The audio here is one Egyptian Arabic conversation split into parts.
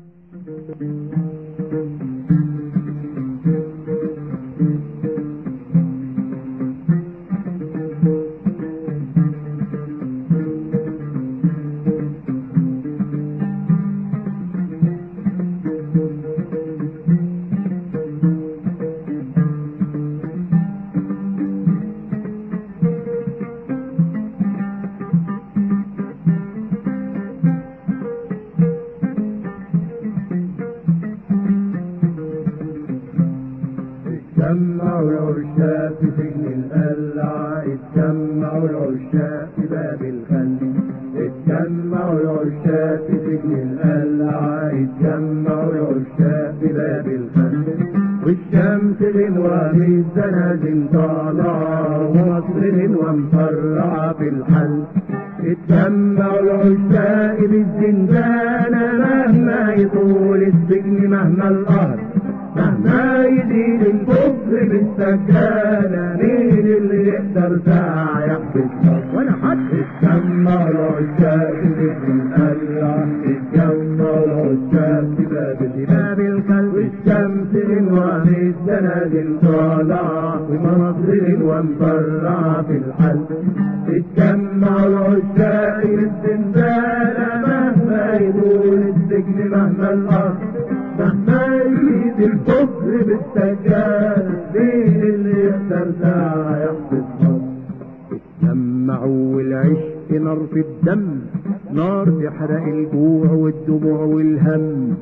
اتجمعوا العشاق في سجن القلعة اتجمعوا العشاق في باب الخل اتجمعوا العشاق في سجن القلعة اتجمعوا العشاق في باب الخل والشمس غنوة بالزنازل طالعة ومصر غنوة مفرعة في الحل اتجمعوا العشاق بالزنزانة مهما يطول السجن مهما القهر مهما يزيد الكفر بالسكانة مين اللي يقدر ساعة يحبس ولا حد اتجمع العشاق في القلعة اتجمع العشاق في باب باب القلب الشمس غنوة الزنازل طالعة ومناظر ومفرعة في الحل اتجمع العشاق في الزنزانة مهما يطول السجن مهما الأرض مهما يزيد الكفر بالسجانة مين اللي يقدر ساعة يحبس اتجمعوا والعشق نار في الدم نار تحرق الجوع والدموع والهم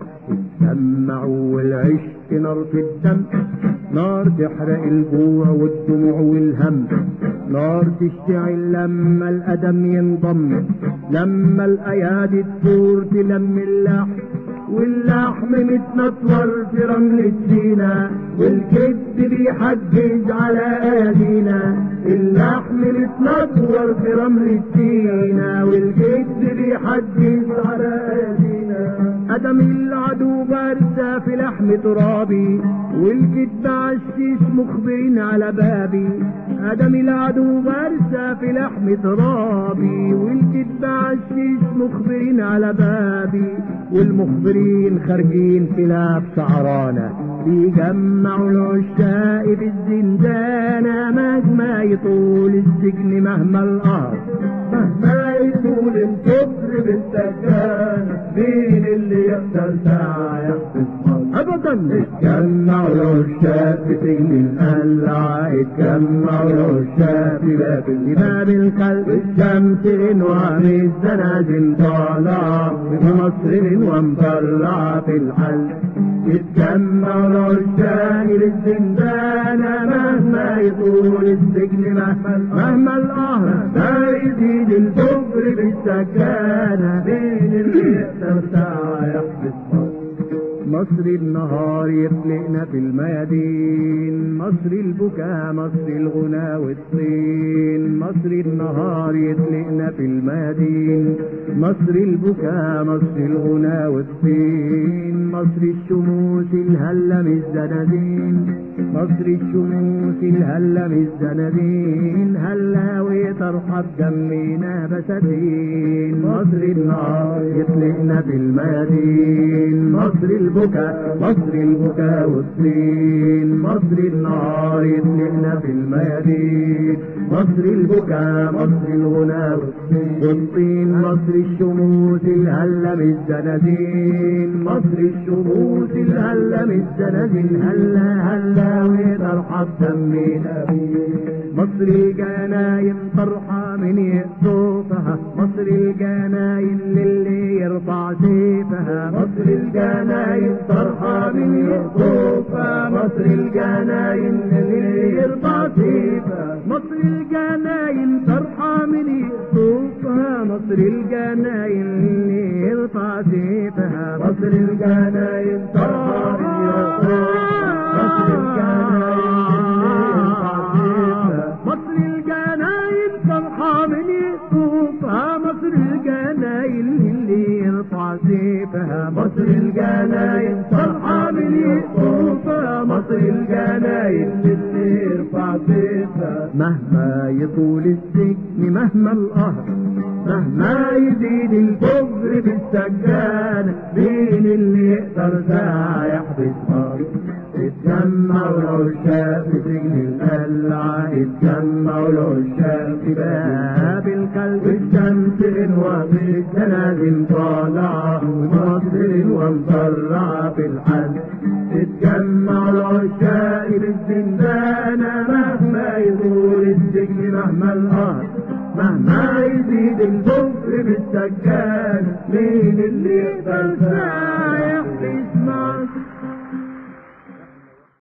اتجمعوا والعشق نار في الدم نار تحرق الجوع والدموع والهم نار تشتعل لما الأدم ينضم لما الأيادي تثور تلم اللحم واللحم متنطور في رمل سينا والكذب بيحجز على ايدينا اللحم متنطور في رمل سينا والكذب بيحجز على ايدينا ادم العدو بارسة في لحم ترابي والكذب عشيش مخبرين على بابي ادم العدو بارسة في لحم ترابي والكذب عشيش مخبرين على بابي والمخبرين خارجين كلاب شعرانة بيجمعوا العشاق بالزنزانة مهما يطول السجن مهما القهر مهما يطول الكفر بالسجانة مين اللي يقدر ساعة يحبس ابدا اتجمعوا العشاق في سجن القلعة اتجمعوا العشاق في باب باب القلب الشمس غنوة من الزنازل طالعة ومصر ومطلعة في الحل اتجمعوا العشاق للزنزانة مهما يطول السجن مهما مهما القهر ما يزيد الكفر بالسكانة بين اللي يقدر ساعة يحبس مصر النهار يخلقنا في الميادين مصر البكاء مصر الغنى والطين مصر النهار يخلقنا في الميادين مصر البكاء مصر الغنى والطين مصر الشموس الهلة من الزنادين مصر الشموس الهلة من الزنادين هلا وترحب جمينا بساتين مصر النهار يخلقنا في الميادين مصر البكاء مصر البكاء والطين مصر النهار يطلقنا في الميادين مصر البكاء مصر الغنى والطين مصر الشموس الهلة من الزنازين مصر الشموس الهلة من الزنازين هلا هلا وترحب دمينا مصر الجناين فرحة من يقصفها مصر الجناين للي يرفع سيفها مصر الجناين فرحة من يقصفها مصر الجناين للي يرفع سيفها مصر الجناين فرحة من يقصفها مصر الجناين اللي يرفع سيفها مصر الجناين فرحة من يقصفها مصر الجناين فرحة من يقصفها مصر الجناين اللي يرفع سيفها مصر مصر الجناين فرحة من يقطوفها مصر الجناين اللي يرفع صيتها مهما يطول السجن مهما القهر مهما يزيد الكفر بالسجانة مين اللي يقدر ساعة يحبس نار اتجمعوا العشاق في سجن القلعة اتجمعوا العشاق في باب القلب الشمس غنوة في الجنازل طالعة ومصر غنوة مطرعة في الحل اتجمعوا العشاق في الزنزانة مهما يطول السجن مهما القهر مهما يزيد الكفر بالسجان مين اللي يقدر ساعة يحبس مصر